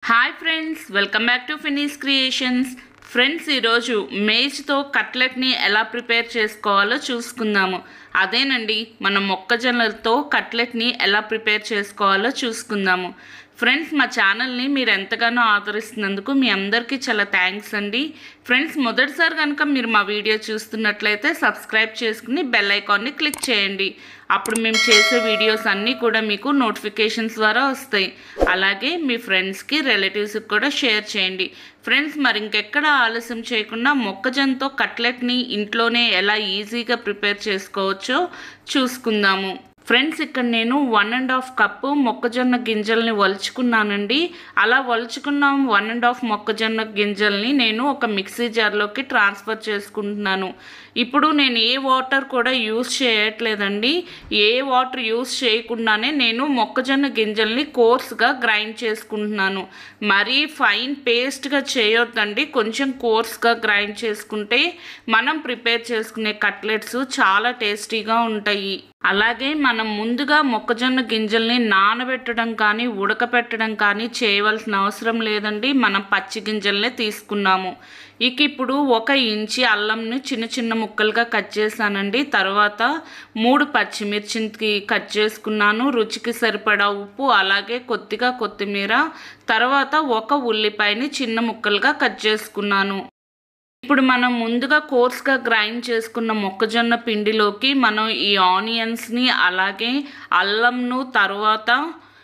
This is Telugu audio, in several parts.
hi friends welcome back to ఫినీస్ క్రియేషన్స్ ఫ్రెండ్స్ ఈరోజు మేజ్తో కట్లెట్ని ఎలా ప్రిపేర్ చేసుకోవాలో చూసుకుందాము అదేనండి మన మొక్కజొన్నలతో కట్లెట్ని ఎలా ప్రిపేర్ చేసుకోవాలో చూసుకుందాము ఫ్రెండ్స్ మా ఛానల్ని మీరు ఎంతగానో ఆదరిస్తున్నందుకు మీ అందరికీ చాలా థ్యాంక్స్ అండి ఫ్రెండ్స్ మొదటిసారి కనుక మీరు మా వీడియో చూస్తున్నట్లయితే సబ్స్క్రైబ్ చేసుకుని బెల్ ఐకాన్ని క్లిక్ చేయండి అప్పుడు మేము చేసే వీడియోస్ అన్నీ కూడా మీకు నోటిఫికేషన్స్ ద్వారా వస్తాయి అలాగే మీ ఫ్రెండ్స్కి రిలేటివ్స్కి కూడా షేర్ చేయండి ఫ్రెండ్స్ మరి ఇంకెక్కడ ఆలస్యం చేయకుండా మొక్కజొన్నతో కట్లెట్ని ఇంట్లోనే ఎలా ఈజీగా ప్రిపేర్ చేసుకోవచ్చో చూసుకుందాము ఫ్రెండ్స్ ఇక్కడ నేను వన్ అండ్ హాఫ్ కప్పు మొక్కజొన్న గింజల్ని వలుచుకున్నానండి అలా వలుచుకున్న వన్ అండ్ హాఫ్ మొక్కజొన్న గింజల్ని నేను ఒక మిక్సీ జార్లోకి ట్రాన్స్ఫర్ చేసుకుంటున్నాను ఇప్పుడు నేను ఏ వాటర్ కూడా యూస్ చేయట్లేదండి ఏ వాటర్ యూస్ చేయకుండానే నేను మొక్కజొన్న గింజల్ని కోర్స్గా గ్రైండ్ చేసుకుంటున్నాను మరీ ఫైన్ పేస్ట్గా చేయొద్దండి కొంచెం కోర్స్గా గ్రైండ్ చేసుకుంటే మనం ప్రిపేర్ చేసుకునే కట్లెట్స్ చాలా టేస్టీగా ఉంటాయి అలాగే మనం ముందుగా మొక్కజొన్న గింజల్ని నానబెట్టడం కానీ ఉడకపెట్టడం కానీ చేయవలసిన అవసరం లేదండి మనం పచ్చి గింజల్నే తీసుకున్నాము ఇక ఇప్పుడు ఒక ఇంచి అల్లంని చిన్న చిన్న ముక్కలుగా కట్ చేశానండి తర్వాత మూడు పచ్చిమిర్చికి కట్ చేసుకున్నాను రుచికి సరిపడా ఉప్పు అలాగే కొద్దిగా కొత్తిమీర తర్వాత ఒక ఉల్లిపాయని చిన్న ముక్కలుగా కట్ చేసుకున్నాను ఇప్పుడు మనం ముందుగా కోర్స్గా గ్రైండ్ చేసుకున్న మొక్కజొన్న పిండిలోకి మనం ఈ ఆనియన్స్ని అలాగే అల్లంను తర్వాత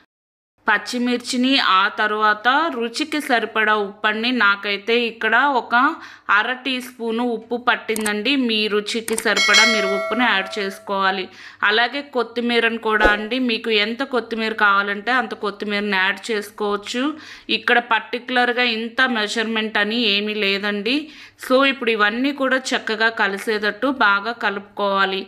పచ్చిమిర్చిని ఆ తర్వాత రుచికి సరిపడా ఉప్పండి నాకైతే ఇక్కడ ఒక అర టీ స్పూను ఉప్పు పట్టిందండి మీ రుచికి సరిపడా మీరు ఉప్పుని యాడ్ చేసుకోవాలి అలాగే కొత్తిమీరను కూడా అండి మీకు ఎంత కొత్తిమీర కావాలంటే అంత కొత్తిమీరని యాడ్ చేసుకోవచ్చు ఇక్కడ పర్టికులర్గా ఇంత మెజర్మెంట్ అని ఏమీ లేదండి సో ఇప్పుడు ఇవన్నీ కూడా చక్కగా కలిసేటట్టు బాగా కలుపుకోవాలి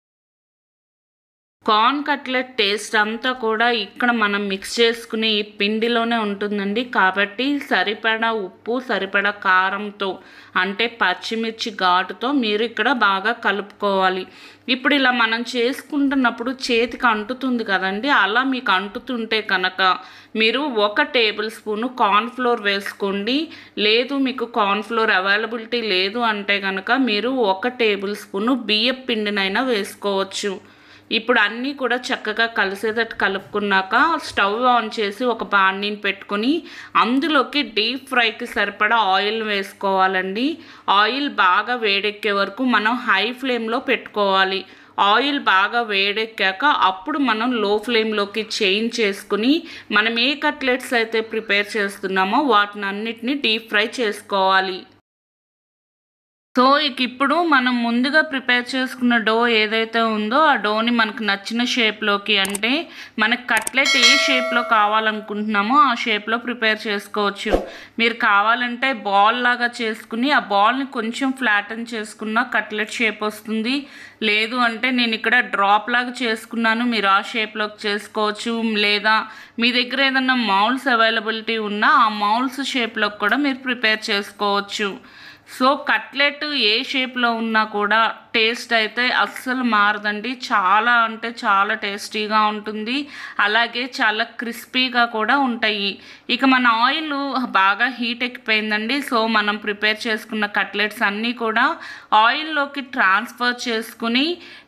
కార్న్ కట్లెట్ టేస్ట్ అంతా కూడా ఇక్కడ మనం మిక్స్ చేసుకునే ఈ పిండిలోనే ఉంటుందండి కాబట్టి సరిపడా ఉప్పు సరిపడా కారంతో అంటే పచ్చిమిర్చి ఘాటుతో మీరు ఇక్కడ బాగా కలుపుకోవాలి ఇప్పుడు ఇలా మనం చేసుకుంటున్నప్పుడు చేతికి అంటుతుంది కదండి అలా మీకు అంటుతుంటే కనుక మీరు ఒక టేబుల్ స్పూను కార్న్ఫ్లోర్ వేసుకోండి లేదు మీకు కార్న్ఫ్లోర్ అవైలబిలిటీ లేదు అంటే కనుక మీరు ఒక టేబుల్ స్పూను బియ్యం పిండినైనా వేసుకోవచ్చు ఇప్పుడు అన్నీ కూడా చక్కగా కలిసేటట్టు కలుపుకున్నాక స్టవ్ ఆన్ చేసి ఒక బాండీని పెట్టుకొని అందులోకి డీప్ ఫ్రైకి సరిపడా ఆయిల్ వేసుకోవాలండి ఆయిల్ బాగా వేడెక్కే వరకు మనం హై ఫ్లేమ్లో పెట్టుకోవాలి ఆయిల్ బాగా వేడెక్కాక అప్పుడు మనం లో ఫ్లేమ్లోకి చేంజ్ చేసుకుని మనం ఏ కట్లెట్స్ అయితే ప్రిపేర్ చేస్తున్నామో వాటిని అన్నిటిని డీప్ ఫ్రై చేసుకోవాలి సో ఇక ఇప్పుడు మనం ముందుగా ప్రిపేర్ చేసుకున్న డో ఏదైతే ఉందో ఆ డోని మనకు నచ్చిన షేప్లోకి అంటే మనకు కట్లెట్ ఏ షేప్లో కావాలనుకుంటున్నామో ఆ షేప్లో ప్రిపేర్ చేసుకోవచ్చు మీరు కావాలంటే బాల్ లాగా చేసుకుని ఆ బాల్ని కొంచెం ఫ్లాటన్ చేసుకున్న కట్లెట్ షేప్ వస్తుంది లేదు అంటే నేను ఇక్కడ డ్రాప్ లాగా చేసుకున్నాను మీరు ఆ షేప్లోకి చేసుకోవచ్చు లేదా మీ దగ్గర ఏదన్నా మౌల్స్ అవైలబిలిటీ ఉన్నా ఆ మౌల్స్ షేప్లోకి కూడా మీరు ప్రిపేర్ చేసుకోవచ్చు సో కట్లెట్ ఏ షేప్లో ఉన్నా కూడా టేస్ట్ అయితే అస్సలు మారదండి చాలా అంటే చాలా టేస్టీగా ఉంటుంది అలాగే చాలా క్రిస్పీగా కూడా ఉంటాయి ఇక మన ఆయిల్ బాగా హీట్ ఎక్కిపోయిందండి సో మనం ప్రిపేర్ చేసుకున్న కట్లెట్స్ అన్నీ కూడా ఆయిల్లోకి ట్రాన్స్ఫర్ చేసుకుని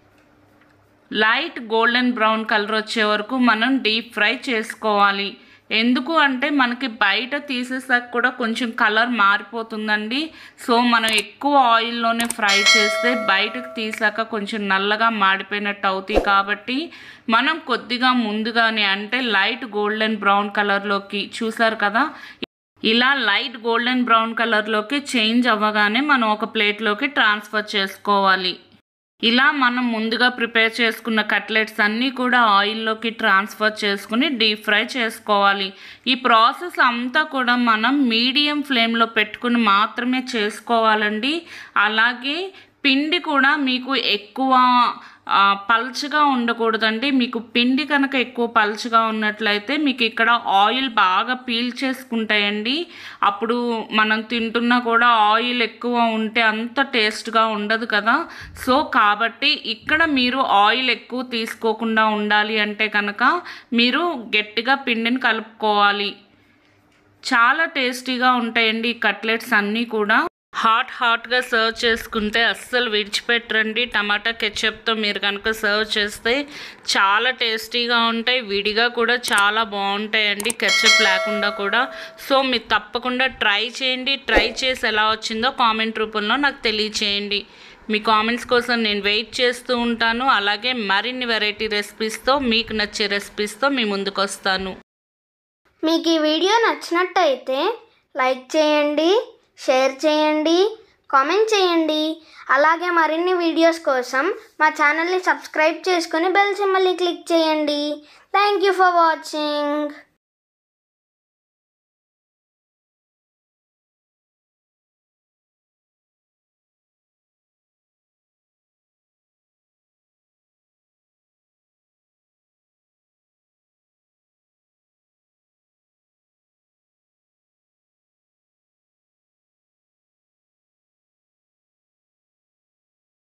లైట్ గోల్డెన్ బ్రౌన్ కలర్ వచ్చే వరకు మనం డీప్ ఫ్రై చేసుకోవాలి ఎందుకు అంటే మనకి బయట తీసేసాక కూడా కొంచెం కలర్ మారిపోతుందండి సో మనం ఎక్కువ ఆయిల్లోనే ఫ్రై చేస్తే బయటకు తీసాక కొంచెం నల్లగా మాడిపోయినట్టు అవుతాయి కాబట్టి మనం కొద్దిగా ముందుగానే అంటే లైట్ గోల్డెన్ బ్రౌన్ కలర్లోకి చూసారు కదా ఇలా లైట్ గోల్డెన్ బ్రౌన్ కలర్లోకి చేంజ్ అవ్వగానే మనం ఒక ప్లేట్లోకి ట్రాన్స్ఫర్ చేసుకోవాలి ఇలా మనం ముందుగా ప్రిపేర్ చేసుకున్న కట్లెట్స్ అన్నీ కూడా ఆయిల్లోకి ట్రాన్స్ఫర్ చేసుకుని డీప్ ఫ్రై చేసుకోవాలి ఈ ప్రాసెస్ అంతా కూడా మనం మీడియం ఫ్లేమ్లో పెట్టుకుని మాత్రమే చేసుకోవాలండి అలాగే పిండి కూడా మీకు ఎక్కువ పల్చగా ఉండకూడదండి మీకు పిండి కనుక ఎక్కువ పల్చగా ఉన్నట్లయితే మీకు ఇక్కడ ఆయిల్ బాగా పీల్ చేసుకుంటాయండి అప్పుడు మనం తింటున్నా కూడా ఆయిల్ ఎక్కువ ఉంటే అంత టేస్ట్గా ఉండదు కదా సో కాబట్టి ఇక్కడ మీరు ఆయిల్ ఎక్కువ తీసుకోకుండా ఉండాలి అంటే కనుక మీరు గట్టిగా పిండిని కలుపుకోవాలి చాలా టేస్టీగా ఉంటాయండి ఈ కట్లెట్స్ అన్నీ కూడా హాట్ హాట్గా సర్వ్ చేసుకుంటే అస్సలు విడిచిపెట్టరండి టమాటా కెచప్తో మీరు కనుక సర్వ్ చేస్తే చాలా టేస్టీగా ఉంటాయి విడిగా కూడా చాలా బాగుంటాయండి కెచప్ లేకుండా కూడా సో మీరు తప్పకుండా ట్రై చేయండి ట్రై చేసి ఎలా వచ్చిందో కామెంట్ రూపంలో నాకు తెలియచేయండి మీ కామెంట్స్ కోసం నేను వెయిట్ చేస్తూ ఉంటాను అలాగే మరిన్ని వెరైటీ రెసిపీస్తో మీకు నచ్చే రెసిపీస్తో మీ ముందుకు వస్తాను మీకు ఈ వీడియో నచ్చినట్టయితే లైక్ చేయండి షేర్ చేయండి కామెంట్ చేయండి అలాగే మరిన్ని వీడియోస్ కోసం మా ఛానల్ని సబ్స్క్రైబ్ చేసుకొని బెల్ సింబల్ని క్లిక్ చేయండి థ్యాంక్ యూ ఫర్ వాచింగ్